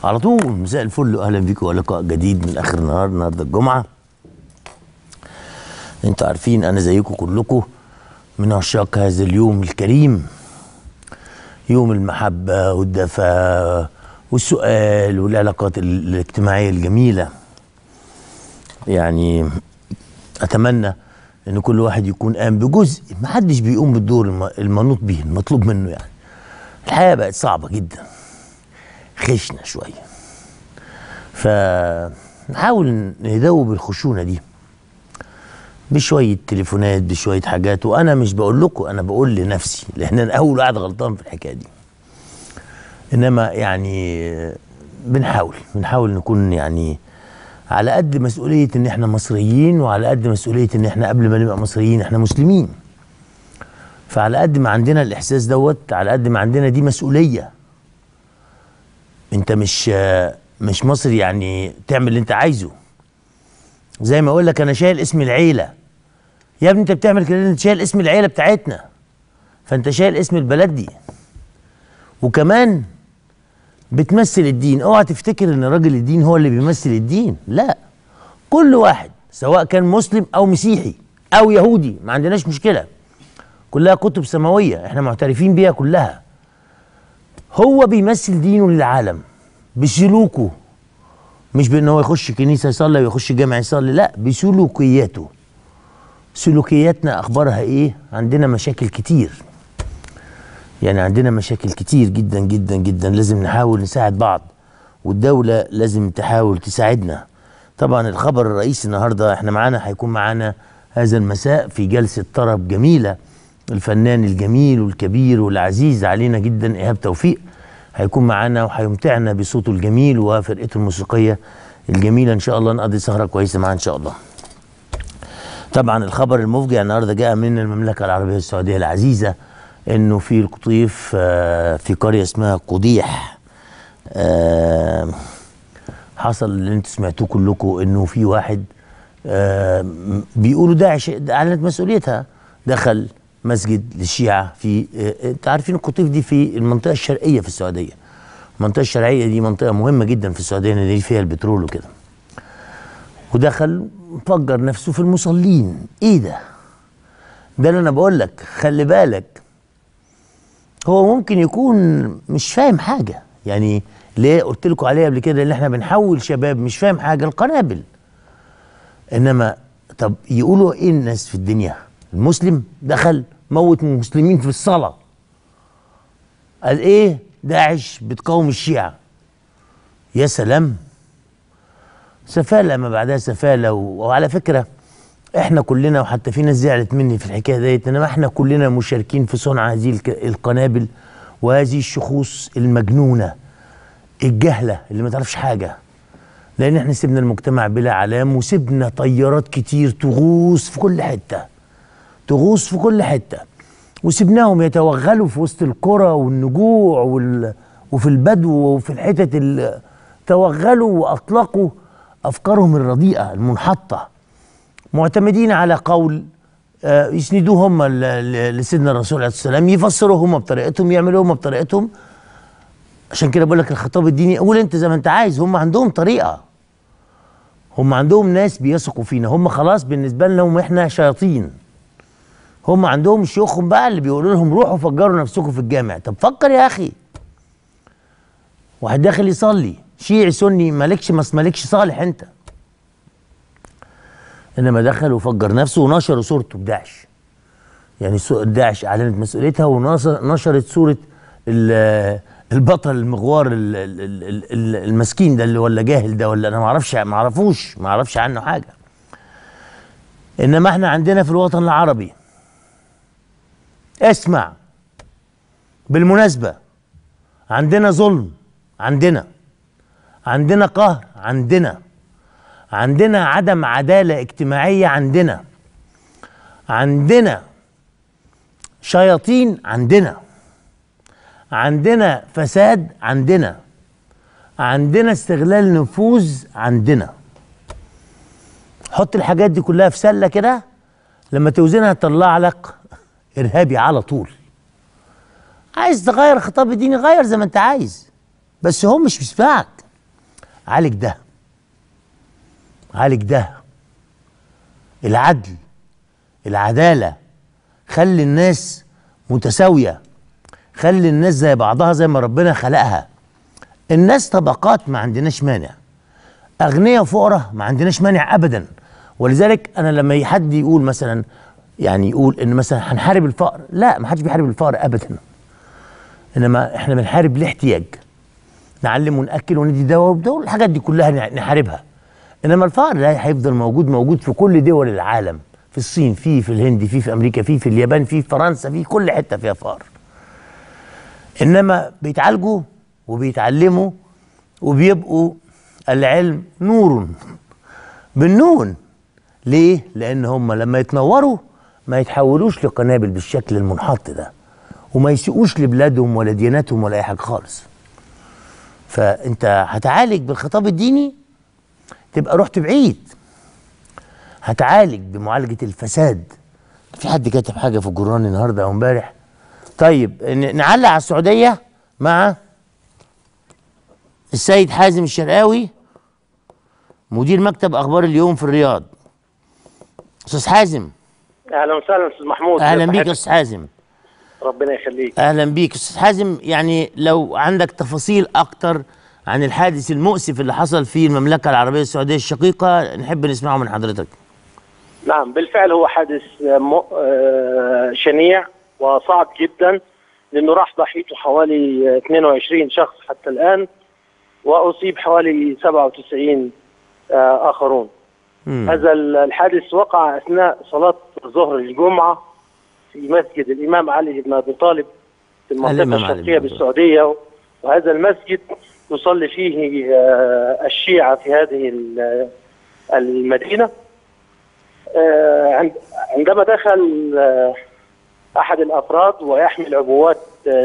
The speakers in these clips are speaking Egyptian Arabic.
على طول مساء الفل واهلا بيكم ولقاء جديد من اخر النهار النهارده الجمعه انتوا عارفين انا زيكم كلكم من عشاق هذا اليوم الكريم يوم المحبه والدفى والسؤال والعلاقات ال- الاجتماعيه الجميله يعني اتمنى ان كل واحد يكون قام بجزء ما حدش بيقوم بالدور الم- المنوط به المطلوب منه يعني الحياه بقت صعبه جدا خشنه شويه فنحاول ندوب الخشونه دي بشويه تليفونات بشويه حاجات وانا مش بقول لكم انا بقول لنفسي لان انا اول واحد غلطان في الحكايه دي انما يعني بنحاول بنحاول نكون يعني على قد مسؤوليه ان احنا مصريين وعلى قد مسؤوليه ان احنا قبل ما نبقى مصريين احنا مسلمين فعلى قد ما عندنا الاحساس دوت على قد ما عندنا دي مسؤوليه انت مش مش مصري يعني تعمل اللي انت عايزه زي ما اقول لك انا شايل اسم العيله يا ابني انت بتعمل كده انت شايل اسم العيله بتاعتنا فانت شايل اسم البلد دي وكمان بتمثل الدين اوعى تفتكر ان راجل الدين هو اللي بيمثل الدين لا كل واحد سواء كان مسلم او مسيحي او يهودي ما عندناش مشكله كلها كتب سماويه احنا معترفين بيها كلها هو بيمثل دينه للعالم بسلوكه مش بان هو يخش كنيسه يصلي ويخش جامع يصلي لا بسلوكياته سلوكياتنا اخبارها ايه عندنا مشاكل كتير يعني عندنا مشاكل كتير جدا جدا جدا لازم نحاول نساعد بعض والدولة لازم تحاول تساعدنا طبعا الخبر الرئيسي النهاردة احنا معانا هيكون معانا هذا المساء في جلسة طرب جميلة الفنان الجميل والكبير والعزيز علينا جدا إيهاب توفيق هيكون معانا وهيمتعنا بصوته الجميل وفرقته الموسيقية الجميلة إن شاء الله نقضي سهرة كويسة معاه إن شاء الله طبعا الخبر المفجع النهارده جاء من المملكه العربيه السعوديه العزيزه انه في القطيف آه، في قريه اسمها قضيح آه، حصل اللي انتوا سمعتوه كلكم انه في واحد آه، م- بيقولوا داعش اعلنت مسؤوليتها دخل مسجد للشيعه في آه، انتوا عارفين القطيف دي في المنطقه الشرقيه في السعوديه المنطقه الشرقيه دي منطقه مهمه جدا في السعوديه لان دي فيها البترول وكده ودخل فجر نفسه في المصلين ايه ده ده اللي انا بقول لك خلي بالك هو ممكن يكون مش فاهم حاجه يعني ليه قلت لكم عليه قبل كده ان احنا بنحول شباب مش فاهم حاجه القنابل انما طب يقولوا ايه الناس في الدنيا المسلم دخل موت مسلمين في الصلاه قال ايه داعش بتقاوم الشيعه يا سلام سفالة ما بعدها سفالة و... وعلى فكرة احنا كلنا وحتى في ناس زعلت مني في الحكاية ديت انما احنا كلنا مشاركين في صنع هذه الك... القنابل وهذه الشخوص المجنونة الجهلة اللي ما تعرفش حاجة لان احنا سيبنا المجتمع بلا علام وسيبنا طيارات كتير تغوص في كل حتة تغوص في كل حتة وسيبناهم يتوغلوا في وسط القرى والنجوع وال... وفي البدو وفي الحتت ال... توغلوا واطلقوا افكارهم الرديئه المنحطه معتمدين على قول آه، يسندوه هم ل- ل- لسيدنا الرسول عليه الصلاه والسلام يفسروا هم بطريقتهم يعملوا هم بطريقتهم عشان كده بقول لك الخطاب الديني قول انت زي ما انت عايز هم عندهم طريقه هم عندهم ناس بيثقوا فينا هم خلاص بالنسبه لهم احنا شياطين هم عندهم شيوخهم بقى اللي بيقولوا لهم روحوا فجروا نفسكم في الجامع طب فكر يا اخي واحد داخل يصلي شيعي سني مالكش مس مالكش صالح انت انما دخل وفجر نفسه ونشروا صورته بداعش يعني سو- داعش اعلنت مسؤوليتها ونشرت صوره ال- البطل المغوار ال- ال- ال- ال- المسكين ده اللي ولا جاهل ده ولا انا ما اعرفش ما اعرفوش ما اعرفش عنه حاجه انما احنا عندنا في الوطن العربي اسمع بالمناسبه عندنا ظلم عندنا عندنا قهر عندنا عندنا عدم عدالة اجتماعية عندنا عندنا شياطين عندنا عندنا فساد عندنا عندنا استغلال نفوذ عندنا حط الحاجات دي كلها في سلة كده لما توزنها تطلع لك إرهابي على طول عايز تغير خطاب الديني غير زي ما انت عايز بس هو مش بيسمعك عالج ده عالج ده العدل العدالة خلي الناس متساوية خلي الناس زي بعضها زي ما ربنا خلقها الناس طبقات ما عندناش مانع أغنياء وفقراء ما عندناش مانع أبدا ولذلك أنا لما حد يقول مثلا يعني يقول إن مثلا هنحارب الفقر لا ما حدش بيحارب الفقر أبدا إنما إحنا بنحارب الاحتياج نعلم ونأكل وندي دواء ودول الحاجات دي كلها نحاربها انما الفقر ده هيفضل موجود موجود في كل دول العالم في الصين فيه في الهند فيه في امريكا فيه في اليابان فيه في فرنسا فيه كل حته فيها فقر انما بيتعالجوا وبيتعلموا وبيبقوا العلم نور بالنون ليه لان هم لما يتنوروا ما يتحولوش لقنابل بالشكل المنحط ده وما يسيئوش لبلادهم ولا دياناتهم ولا اي حاجه خالص فانت هتعالج بالخطاب الديني تبقى رحت بعيد هتعالج بمعالجه الفساد في حد كاتب حاجه في الجران النهارده او امبارح طيب نعلق على السعوديه مع السيد حازم الشرقاوي مدير مكتب اخبار اليوم في الرياض استاذ حازم اهلا وسهلا استاذ محمود اهلا بيك يا استاذ حازم ربنا يخليك اهلا بيك استاذ حازم يعني لو عندك تفاصيل اكتر عن الحادث المؤسف اللي حصل في المملكه العربيه السعوديه الشقيقه نحب نسمعه من حضرتك نعم بالفعل هو حادث شنيع وصعب جدا لانه راح ضحيته حوالي 22 شخص حتى الان واصيب حوالي 97 اخرون مم. هذا الحادث وقع اثناء صلاه ظهر الجمعه في مسجد الامام علي بن ابي طالب في المنطقه الشرقيه بالسعوديه وهذا المسجد يصلي فيه الشيعه في هذه المدينه عندما دخل احد الافراد ويحمل عبوات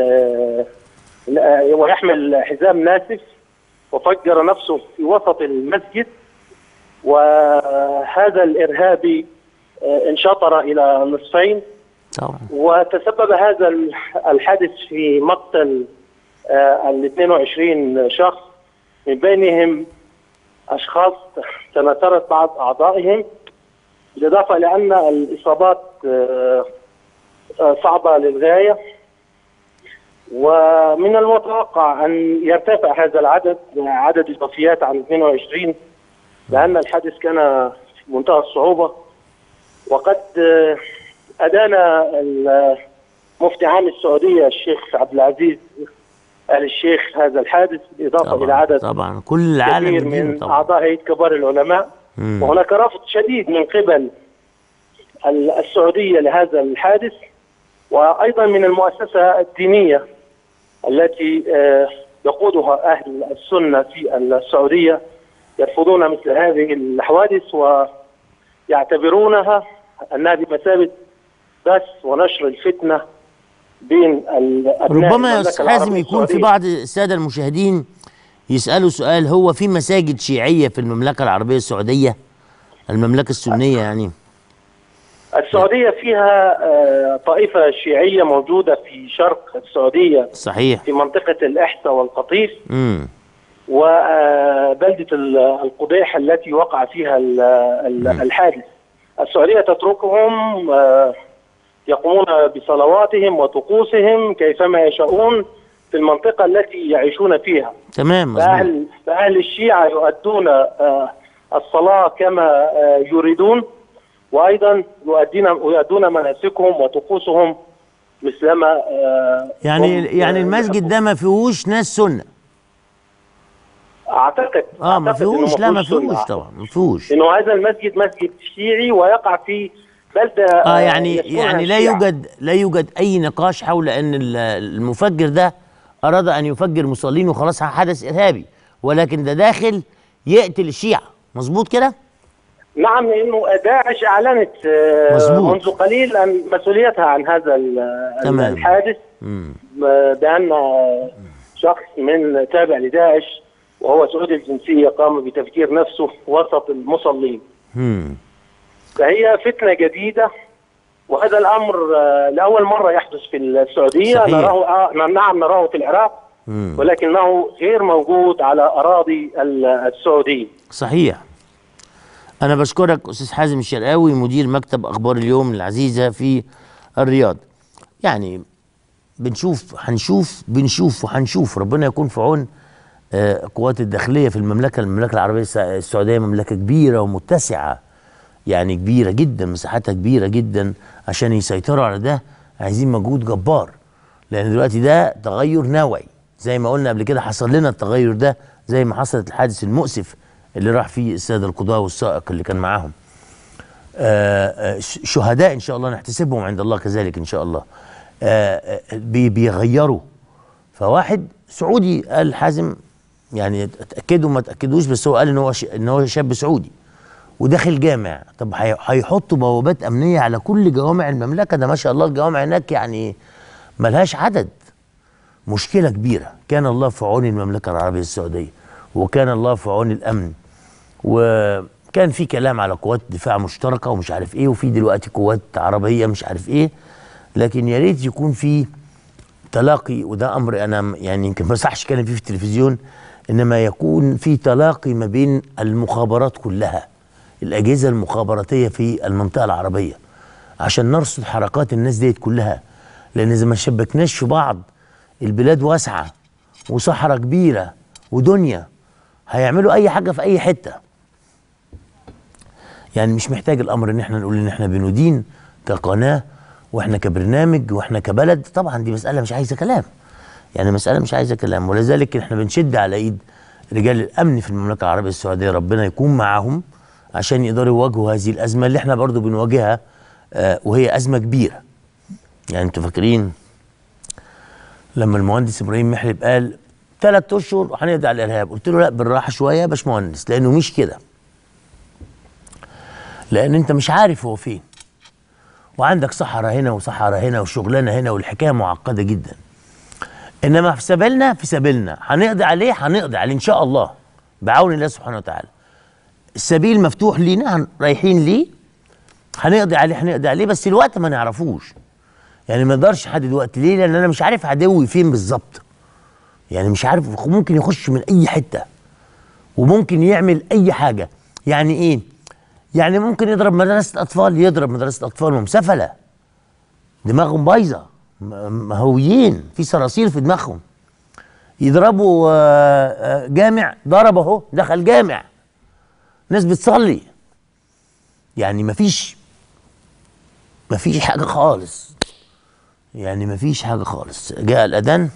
ويحمل حزام ناسف وفجر نفسه في وسط المسجد وهذا الارهابي انشطر الى نصفين طبعا وتسبب هذا الحادث في مقتل ال 22 شخص من بينهم اشخاص تناثرت بعض اعضائهم بالاضافه الى ان الاصابات صعبه للغايه ومن المتوقع ان يرتفع هذا العدد عدد الوفيات عن 22 لان الحادث كان في منتهى الصعوبه وقد ادانا مفتي عام السعوديه الشيخ عبد العزيز ال الشيخ هذا الحادث بالاضافه طبعا الى عدد طبعا كل العالم كبير من طبعا. اعضاء هيئه كبار العلماء مم. وهناك رفض شديد من قبل السعوديه لهذا الحادث وايضا من المؤسسه الدينيه التي يقودها اهل السنه في السعوديه يرفضون مثل هذه الحوادث ويعتبرونها انها بمثابه بث ونشر الفتنه بين الابناء ربما يا استاذ حازم يكون في بعض الساده المشاهدين يسالوا سؤال هو في مساجد شيعيه في المملكه العربيه السعوديه المملكه السنيه يعني السعوديه فيها طائفه شيعيه موجوده في شرق السعوديه صحيح في منطقه الاحساء والقطيف امم وبلده القضيح التي وقع فيها الحادث السعوديه تتركهم يقومون بصلواتهم وطقوسهم كيفما يشاءون في المنطقة التي يعيشون فيها تمام مظبوط فأهل, فأهل الشيعة يؤدون الصلاة كما يريدون وأيضا يؤدون يؤدون مناسكهم وطقوسهم مثلما يعني يعني المسجد ده ما فيهوش ناس سنة اعتقد اه ما فيهوش لا ما فيهوش طبعا ما فيهوش انه هذا المسجد مسجد شيعي ويقع في بلده اه يعني يعني لا يوجد لا يوجد اي نقاش حول ان المفجر ده اراد ان يفجر مصلين وخلاص حدث ارهابي ولكن ده داخل يقتل الشيعة مظبوط كده نعم لانه داعش اعلنت مظبوط. منذ قليل عن مسؤوليتها عن هذا تمام. الحادث مم. بان شخص من تابع لداعش وهو سعودي الجنسيه قام بتفجير نفسه وسط المصلين مم. فهي فتنه جديده وهذا الامر لاول مره يحدث في السعوديه صحيح. نراه آه نعم نراه في العراق ولكنه غير موجود على اراضي ال- السعوديه صحيح انا بشكرك استاذ حازم الشرقاوي مدير مكتب اخبار اليوم العزيزه في الرياض يعني بنشوف هنشوف بنشوف وهنشوف ربنا يكون في عون آه، القوات الداخليه في المملكه المملكه العربيه الس- السعوديه مملكه كبيره ومتسعه يعني كبيره جدا مساحتها كبيره جدا عشان يسيطروا على ده عايزين مجهود جبار لان دلوقتي ده تغير نوعي زي ما قلنا قبل كده حصل لنا التغير ده زي ما حصلت الحادث المؤسف اللي راح فيه الساده القضاه والسائق اللي كان معاهم آه، آه، ش- شهداء ان شاء الله نحتسبهم عند الله كذلك ان شاء الله آه، آه، بي- بيغيروا فواحد سعودي قال حازم يعني اتاكدوا ما تاكدوش بس هو قال ان هو ش- ان هو شاب سعودي وداخل جامع طب هي- هيحطوا بوابات امنيه على كل جوامع المملكه ده ما شاء الله الجوامع هناك يعني ملهاش عدد مشكله كبيره كان الله في عون المملكه العربيه السعوديه وكان الله في عون الامن وكان في كلام على قوات دفاع مشتركه ومش عارف ايه وفي دلوقتي قوات عربيه مش عارف ايه لكن يا ريت يكون في تلاقي وده امر انا م- يعني يمكن ما صحش كان فيه في التلفزيون انما يكون في تلاقي ما بين المخابرات كلها الاجهزه المخابراتيه في المنطقه العربيه عشان نرصد حركات الناس ديت كلها لان اذا ما شبكناش في بعض البلاد واسعه وصحراء كبيره ودنيا هيعملوا اي حاجه في اي حته يعني مش محتاج الامر ان احنا نقول ان احنا بندين كقناه واحنا كبرنامج واحنا كبلد طبعا دي مساله مش عايزه كلام يعني مساله مش عايزه كلام ولذلك احنا بنشد على ايد رجال الامن في المملكه العربيه السعوديه ربنا يكون معاهم عشان يقدروا يواجهوا هذه الازمه اللي احنا برضو بنواجهها آه وهي ازمه كبيره يعني انتوا فاكرين لما المهندس ابراهيم محلب قال ثلاث اشهر وهنقضي على الارهاب قلت له لا بالراحه شويه يا باشمهندس لانه مش كده لان انت مش عارف هو فين وعندك صحراء هنا وصحراء هنا وشغلانه هنا والحكايه معقده جدا انما في سبيلنا في سبيلنا هنقضي عليه هنقضي عليه ان شاء الله بعون الله سبحانه وتعالى السبيل مفتوح لينا هن- رايحين ليه هنقضي عليه هنقضي عليه بس الوقت ما نعرفوش يعني ما اقدرش احدد وقت ليه لان انا مش عارف عدوي فين بالظبط يعني مش عارف ممكن يخش من اي حته وممكن يعمل اي حاجه يعني ايه يعني ممكن يضرب مدرسه اطفال يضرب مدرسه اطفال هم سفله دماغهم بايظه م- مهويين في صراصير في دماغهم يضربوا آه، آه، جامع ضرب اهو دخل جامع ناس بتصلي يعني مفيش مفيش حاجه خالص يعني مفيش حاجه خالص جاء الاذان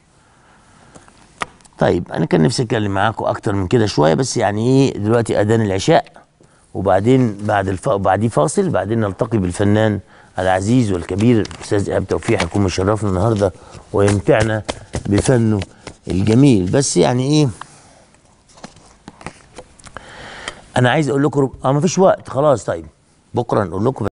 طيب انا كان نفسي اتكلم معاكم اكتر من كده شويه بس يعني ايه دلوقتي اذان العشاء وبعدين بعد الف... بعديه فاصل بعدين نلتقي بالفنان العزيز والكبير الاستاذ ايهاب توفيق هيكون مشرفنا النهارده ويمتعنا بفنه الجميل بس يعني ايه انا عايز اقول لكم اه مفيش وقت خلاص طيب بكره نقول لكم